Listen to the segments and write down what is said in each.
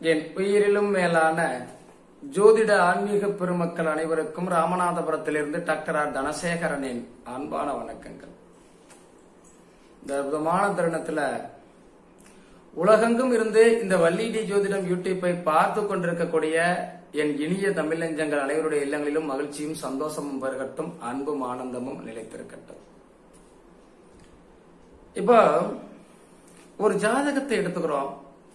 என் உயிரிலும் மேலான ஜோதிட ஆன்மீக பெருமக்கள் அனைவருக்கும் ராமநாதபுரத்திலிருந்து டாக்டர் ஆர் தனசேகரனின் அன்பான வணக்கங்கள் இந்த அற்புதமான தருணத்துல உலகெங்கும் இருந்து இந்த வள்ளிடி ஜோதிடம் யூடியூப்பை பார்த்து கொண்டிருக்கக்கூடிய என் இனிய தமிழஞ்சங்கள் அனைவருடைய இல்லங்களிலும் மகிழ்ச்சியும் சந்தோஷமும் பெருகட்டும் அன்பும் ஆனந்தமும் நிலைத்திருக்கட்டும் இப்போ ஒரு ஜாதகத்தை எடுத்துக்கிறோம்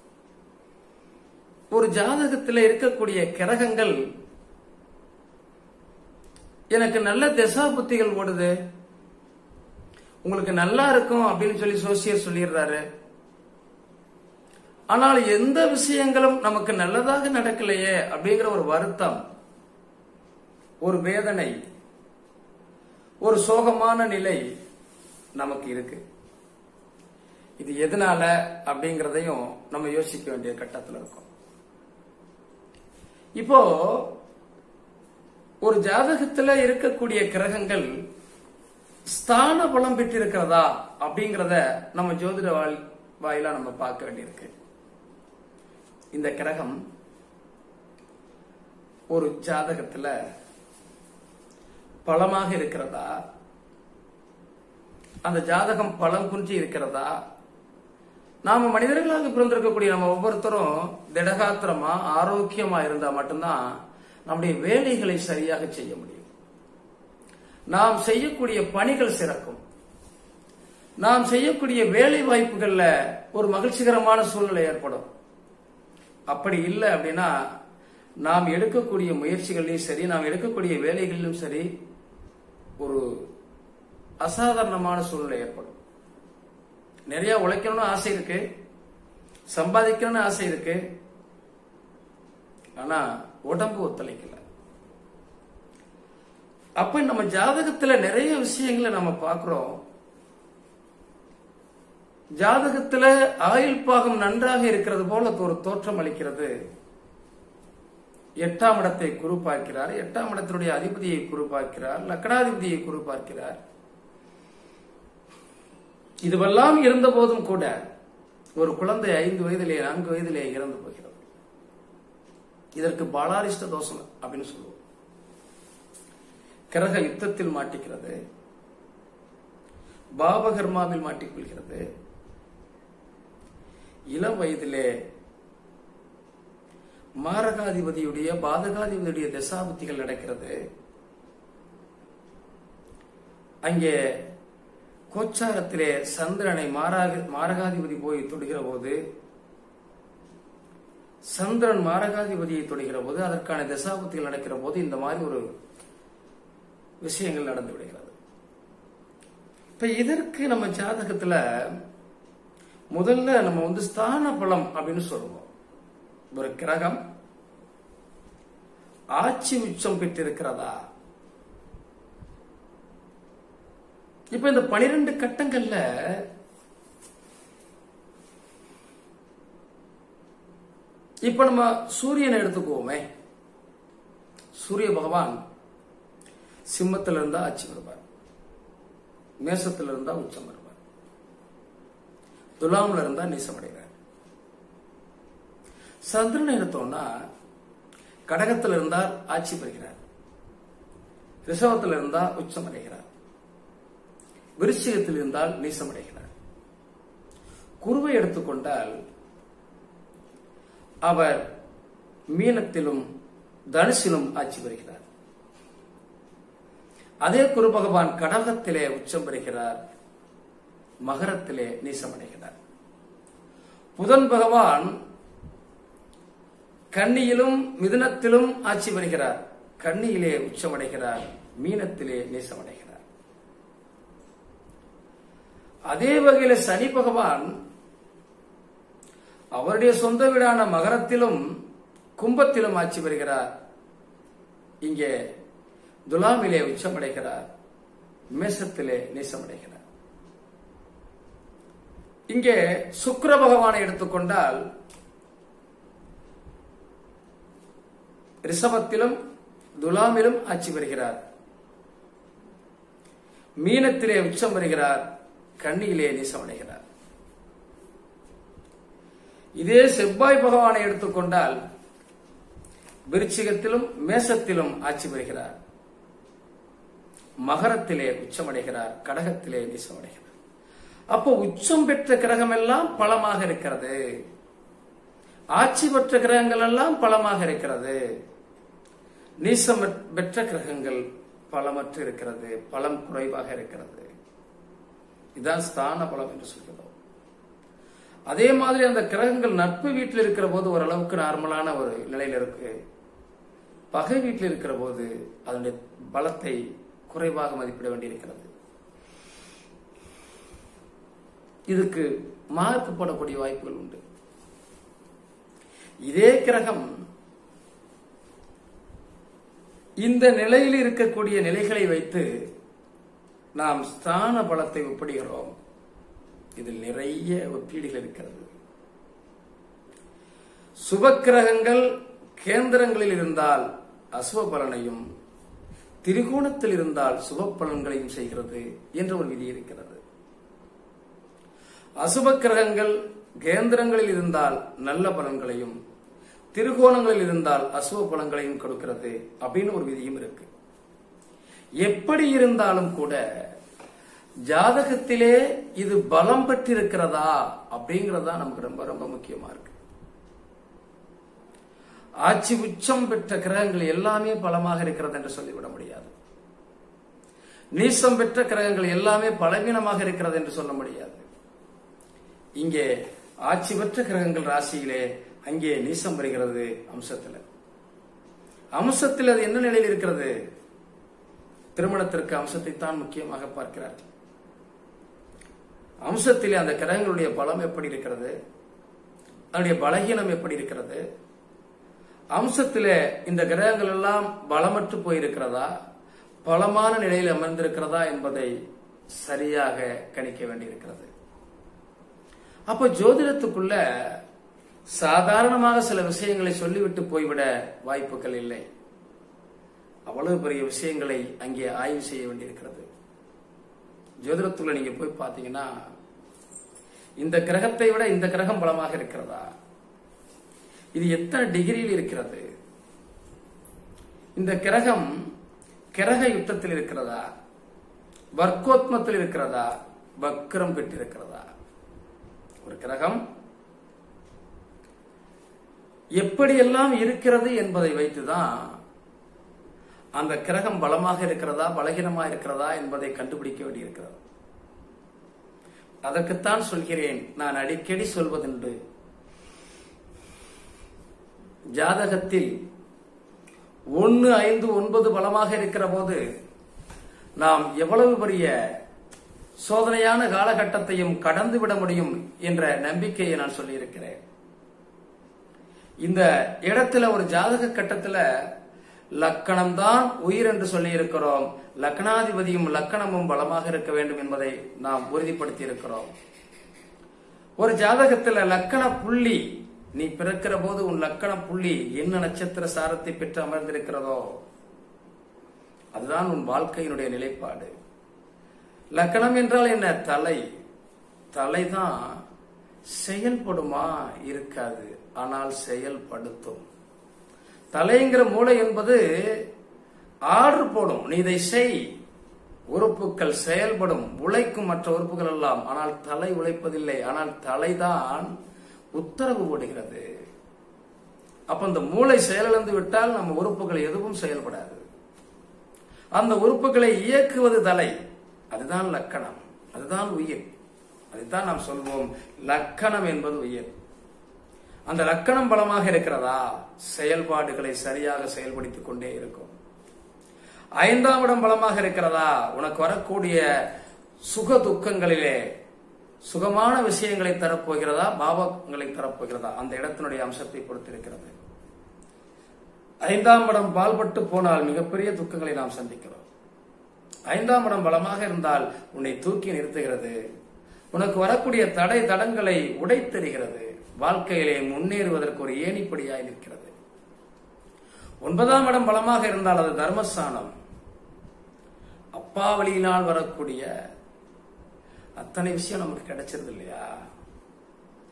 ஒரு ஜாதகத்தில் இருக்கக்கூடிய கிரகங்கள் எனக்கு நல்ல திசா புத்திகள் ஓடுது உங்களுக்கு நல்லா இருக்கும் அப்படின்னு சொல்லி சோசியர் சொல்லிடுறாரு ஆனால் எந்த விஷயங்களும் நமக்கு நல்லதாக நடக்கலையே அப்படிங்கிற ஒரு வருத்தம் ஒரு வேதனை ஒரு சோகமான நிலை நமக்கு இருக்கு இது எதனால அப்படிங்கறதையும் நம்ம யோசிக்க வேண்டிய கட்டத்தில் இருக்கோம் இப்போ ஒரு ஜாதகத்துல இருக்கக்கூடிய கிரகங்கள் ஸ்தான பலம் பெற்றிருக்கிறதா அப்படிங்கறத நம்ம ஜோதிட வாய் வாயிலா நம்ம பார்க்க வேண்டியிருக்கு இந்த கிரகம் ஒரு ஜாதகத்துல பலமாக இருக்கிறதா அந்த ஜாதகம் பலம் குன்றி இருக்கிறதா நாம மனிதர்களாக பிறந்திருக்கக்கூடிய நம்ம ஒவ்வொருத்தரும் திடகாத்திரமா ஆரோக்கியமா இருந்தா மட்டும்தான் நம்முடைய வேலைகளை சரியாக செய்ய முடியும் நாம் செய்யக்கூடிய பணிகள் சிறக்கும் நாம் செய்யக்கூடிய வேலை வாய்ப்புகள்ல ஒரு மகிழ்ச்சிகரமான சூழ்நிலை ஏற்படும் அப்படி இல்லை அப்படின்னா நாம் எடுக்கக்கூடிய முயற்சிகளிலும் சரி நாம் எடுக்கக்கூடிய வேலைகளிலும் சரி ஒரு அசாதாரணமான சூழ்நிலை ஏற்படும் நிறைய உழைக்கணும்னு ஆசை இருக்கு சம்பாதிக்கணும்னு ஆசை இருக்கு ஆனா உடம்பு ஒத்துழைக்கல அப்ப நம்ம ஜாதகத்துல நிறைய விஷயங்களை நம்ம பார்க்கிறோம் ஜாதகத்துல ஆயுள் பாகம் நன்றாக இருக்கிறது போல ஒரு தோற்றம் அளிக்கிறது எட்டாம் இடத்தை குரு பார்க்கிறார் எட்டாம் இடத்தினுடைய அதிபதியை குரு பார்க்கிறார் லக்கணாதிபதியை குரு பார்க்கிறார் இதுவெல்லாம் இருந்த போதும் கூட ஒரு குழந்தை ஐந்து வயதிலே நான்கு வயதிலே இறந்து போகிறது இதற்கு பாலாரிஷ்ட தோஷம் அப்படின்னு சொல்லுவோம் கிரக யுத்தத்தில் மாட்டிக்கிறது பாபகர்மாவில் மாட்டிக்கொள்கிறது இளம் வயதிலே மாரகாதிபதியுடைய பாதகாதிபதியுடைய தசாபுத்திகள் நடக்கிறது அங்கே கோச்சாரத்திலே சந்திரனை மாராக மாரகாதிபதி போய் தொடுகிற போது சந்திரன் மாரகாதிபதியை தொடுகிற போது அதற்கான தசாபுத்திகள் நடக்கிற போது இந்த மாதிரி ஒரு விஷயங்கள் நடந்து விடுகிறது இப்ப இதற்கு நம்ம ஜாதகத்துல முதல்ல நம்ம வந்து ஸ்தான பலம் அப்படின்னு சொல்லுவோம் ஒரு கிரகம் ஆட்சி உச்சம் பெற்றிருக்கிறதா இப்ப இந்த பனிரெண்டு கட்டங்கள்ல இப்ப நம்ம சூரியனை எடுத்துக்குவோமே சூரிய பகவான் சிம்மத்தில் இருந்தா ஆட்சி வருவார் மேசத்தில் இருந்தா உச்சம் வருவார் துலாமில் இருந்தா நீசமடைவார் சந்திரனை எடுத்தோம்னா கடகத்தில் இருந்தால் ஆட்சி பெறுகிறார் ரிஷவத்தில் இருந்தா உச்சம் அடைகிறார் விருச்சிகத்தில் இருந்தால் நீசமடைகிறார் குருவை எடுத்துக்கொண்டால் அவர் மீனத்திலும் தனுசிலும் ஆட்சி பெறுகிறார் அதே குரு பகவான் கடகத்திலே உச்சம் பெறுகிறார் மகரத்திலே நீசமடைகிறார் புதன் பகவான் கன்னியிலும் மிதுனத்திலும் ஆட்சி பெறுகிறார் கன்னியிலே உச்சமடைகிறார் மீனத்திலே நீசமடைகிறார் அதே வகையில சனி பகவான் அவருடைய சொந்த வீடான மகரத்திலும் கும்பத்திலும் ஆட்சி பெறுகிறார் இங்கே துலாமிலே உச்சமடைகிறார் மேசத்திலே நீசமடைகிறார் இங்கே சுக்கர பகவானை எடுத்துக்கொண்டால் ரிஷபத்திலும் துலாமிலும் ஆட்சி பெறுகிறார் மீனத்திலே உச்சம் வருகிறார் கண்ணியிலே நீசமடைகிறார் இதே செவ்வாய் பகவானை எடுத்துக்கொண்டால் விருச்சிகத்திலும் மேசத்திலும் ஆட்சி பெறுகிறார் மகரத்திலே உச்சமடைகிறார் கடகத்திலே நீசமடைகிறார் அப்போ உச்சம் பெற்ற கிரகம் எல்லாம் பலமாக இருக்கிறது ஆட்சி பெற்ற கிரகங்கள் எல்லாம் பலமாக இருக்கிறது நீசம் பெற்ற கிரகங்கள் பலமற்று இருக்கிறது பலம் குறைவாக இருக்கிறது இதுதான் ஸ்தான பலம் என்று சொல்கிறோம் அதே மாதிரி அந்த கிரகங்கள் நட்பு வீட்டில் இருக்கிற போது ஓரளவுக்கு நார்மலான ஒரு நிலையில இருக்கு பகை வீட்டில் இருக்கிற போது அதனுடைய பலத்தை குறைவாக மதிப்பிட வேண்டியிருக்கிறது இதுக்கு மார்க் போடக்கூடிய வாய்ப்புகள் உண்டு இதே கிரகம் இந்த நிலையில் இருக்கக்கூடிய நிலைகளை வைத்து நாம் ஸ்தான பலத்தை ஒப்பிடுகிறோம் இதில் நிறைய ஒப்பீடுகள் இருக்கிறது சுபக்கிரகங்கள் கேந்திரங்களில் இருந்தால் அசுப பலனையும் திரிகோணத்தில் இருந்தால் சுப பலன்களையும் செய்கிறது என்ற ஒரு விதி இருக்கிறது அசுப கிரகங்கள் கேந்திரங்களில் இருந்தால் நல்ல பலன்களையும் திருகோணங்களில் இருந்தால் அசுப பலன்களையும் கொடுக்கிறது அப்படின்னு ஒரு விதியும் இருக்கு எப்படி இருந்தாலும் கூட ஜாதகத்திலே இது பலம் பெற்றிருக்கிறதா அப்படிங்கறதா நமக்கு ரொம்ப ரொம்ப முக்கியமா இருக்கு ஆட்சி உச்சம் பெற்ற கிரகங்கள் எல்லாமே பலமாக இருக்கிறது என்று சொல்லிவிட முடியாது நீசம் பெற்ற கிரகங்கள் எல்லாமே பலவீனமாக இருக்கிறது என்று சொல்ல முடியாது இங்கே ஆட்சி பெற்ற கிரகங்கள் ராசியிலே அங்கே நீசம் வருகிறது அம்சத்தில் அம்சத்தில் அது என்ன நிலையில் இருக்கிறது திருமணத்திற்கு அம்சத்தை தான் முக்கியமாக பார்க்கிறார்கள் அம்சத்திலே அந்த கிரகங்களுடைய பலம் எப்படி இருக்கிறது அதனுடைய பலகீனம் எப்படி இருக்கிறது அம்சத்திலே இந்த கிரகங்கள் எல்லாம் பலமற்று போயிருக்கிறதா பலமான நிலையில் அமர்ந்திருக்கிறதா என்பதை சரியாக கணிக்க வேண்டியிருக்கிறது அப்ப ஜோதிடத்துக்குள்ள சாதாரணமாக சில விஷயங்களை சொல்லிவிட்டு போய்விட வாய்ப்புகள் இல்லை அவ்வளவு பெரிய விஷயங்களை அங்கே ஆய்வு செய்ய வேண்டியிருக்கிறது ஜோதிடத்துள்ள நீங்க போய் பார்த்தீங்கன்னா இந்த கிரகத்தை விட இந்த கிரகம் பலமாக இருக்கிறதா இது எத்தனை டிகிரியில் இருக்கிறது இந்த கிரகம் கிரக யுத்தத்தில் இருக்கிறதா வர்க்கோத்மத்தில் இருக்கிறதா வக்ரம் பெற்றிருக்கிறதா ஒரு கிரகம் எப்படியெல்லாம் இருக்கிறது என்பதை வைத்துதான் அந்த கிரகம் பலமாக இருக்கிறதா பலகீனமா இருக்கிறதா என்பதை கண்டுபிடிக்க வேண்டியிருக்கிறது அதற்குத்தான் சொல்கிறேன் நான் அடிக்கடி சொல்வதுண்டு ஜாதகத்தில் ஒன்னு ஐந்து ஒன்பது பலமாக இருக்கிற போது நாம் எவ்வளவு பெரிய சோதனையான காலகட்டத்தையும் கடந்து விட முடியும் என்ற நம்பிக்கையை நான் சொல்லியிருக்கிறேன் இந்த இடத்துல ஒரு ஜாதக கட்டத்துல லக்கணம் தான் உயிர் என்று சொல்லி இருக்கிறோம் லக்கணாதிபதியும் லக்கணமும் பலமாக இருக்க வேண்டும் என்பதை நாம் உறுதிப்படுத்தி இருக்கிறோம் ஒரு ஜாதகத்துல லக்கண புள்ளி நீ பிறக்கிற போது உன் லக்கண புள்ளி என்ன நட்சத்திர சாரத்தை பெற்று அமர்ந்திருக்கிறதோ அதுதான் உன் வாழ்க்கையினுடைய நிலைப்பாடு லக்கணம் என்றால் என்ன தலை தலைதான் செயல்படுமா இருக்காது ஆனால் செயல்படுத்தும் தலைங்கிற மூளை என்பது ஆர்டர் போடும் நீ இதை செய் உறுப்புகள் செயல்படும் உழைக்கும் மற்ற உறுப்புகள் எல்லாம் ஆனால் தலை உழைப்பதில்லை ஆனால் தலைதான் உத்தரவு போடுகிறது அப்ப அந்த மூளை செயலிழந்து விட்டால் நம்ம உறுப்புகள் எதுவும் செயல்படாது அந்த உறுப்புகளை இயக்குவது தலை அதுதான் லக்கணம் அதுதான் உயிர் அதுதான் நாம் சொல்வோம் லக்கணம் என்பது உயிர் அந்த லக்கணம் பலமாக இருக்கிறதா செயல்பாடுகளை சரியாக செயல்படுத்திக் கொண்டே இருக்கும் ஐந்தாம் இடம் பலமாக இருக்கிறதா உனக்கு வரக்கூடிய சுக துக்கங்களிலே சுகமான விஷயங்களை தரப்போகிறதா பாவங்களை தரப்போகிறதா அந்த இடத்தினுடைய அம்சத்தை பொறுத்திருக்கிறது ஐந்தாம் இடம் பால்பட்டு போனால் மிகப்பெரிய துக்கங்களை நாம் சந்திக்கிறோம் ஐந்தாம் இடம் பலமாக இருந்தால் உன்னை தூக்கி நிறுத்துகிறது உனக்கு வரக்கூடிய தடை தடங்களை உடைத்தெறிகிறது வாழ்க்கையிலே முன்னேறுவதற்கு ஒரு ஏணிப்படியாய் நிற்கிறது ஒன்பதாம் இடம் பலமாக இருந்தால் அது தர்மஸ்தானம் அப்பா வழியினால் வரக்கூடிய அத்தனை விஷயம் நமக்கு கிடைச்சது இல்லையா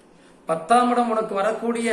பத்தாம் இடம் உனக்கு வரக்கூடிய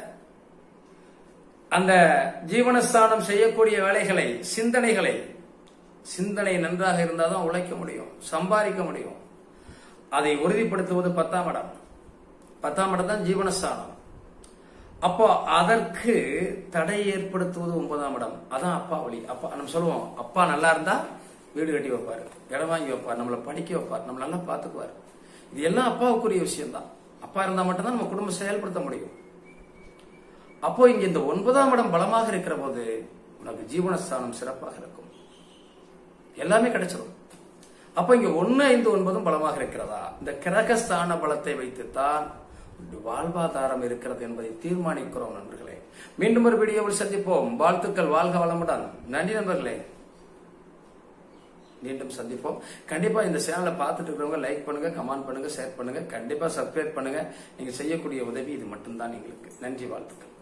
அந்த ஜீவனஸ்தானம் செய்யக்கூடிய வேலைகளை சிந்தனைகளை சிந்தனை நன்றாக இருந்தால் தான் உழைக்க முடியும் சம்பாதிக்க முடியும் அதை உறுதிப்படுத்துவது பத்தாம் இடம் பத்தாம் இடம் தான் ஜீவனஸ்தானம் அப்போ அதற்கு தடை ஏற்படுத்துவது ஒன்பதாம் இடம் அதான் அப்பா வழி அப்பா நம்ம சொல்லுவோம் அப்பா நல்லா இருந்தா வீடு கட்டி வைப்பாரு இடம் வாங்கி வைப்பார் நம்மளை படிக்க வைப்பார் நம்ம நல்லா பார்த்துக்குவார் இது எல்லாம் அப்பாவுக்குரிய விஷயம் தான் அப்பா இருந்தா மட்டும்தான் நம்ம குடும்பம் செயல்படுத்த முடியும் அப்போ இங்க இந்த ஒன்பதாம் இடம் பலமாக இருக்கிற போது உனக்கு ஜீவனஸ்தானம் சிறப்பாக இருக்கும் எல்லாமே கிடைச்சிடும் அப்ப இங்க ஒன்னு ஐந்து ஒன்பதும் பலமாக இருக்கிறதா இந்த கிரகஸ்தான பலத்தை வைத்துத்தான் உன்னுடைய வாழ்வாதாரம் இருக்கிறது என்பதை தீர்மானிக்கிறோம் நண்பர்களே மீண்டும் ஒரு வீடியோவில் சந்திப்போம் வாழ்த்துக்கள் வாழ்க வளமுடன் நன்றி நண்பர்களே மீண்டும் சந்திப்போம் கண்டிப்பா இந்த சேனலை பார்த்துட்டு இருக்கிறவங்க லைக் பண்ணுங்க கமெண்ட் பண்ணுங்க ஷேர் பண்ணுங்க கண்டிப்பா சப்ஸ்கிரைப் பண்ணுங்க நீங்க செய்யக்கூடிய உதவி இது மட்டும்தான் எங்களுக்கு நன்றி வாழ்த்துக்கள்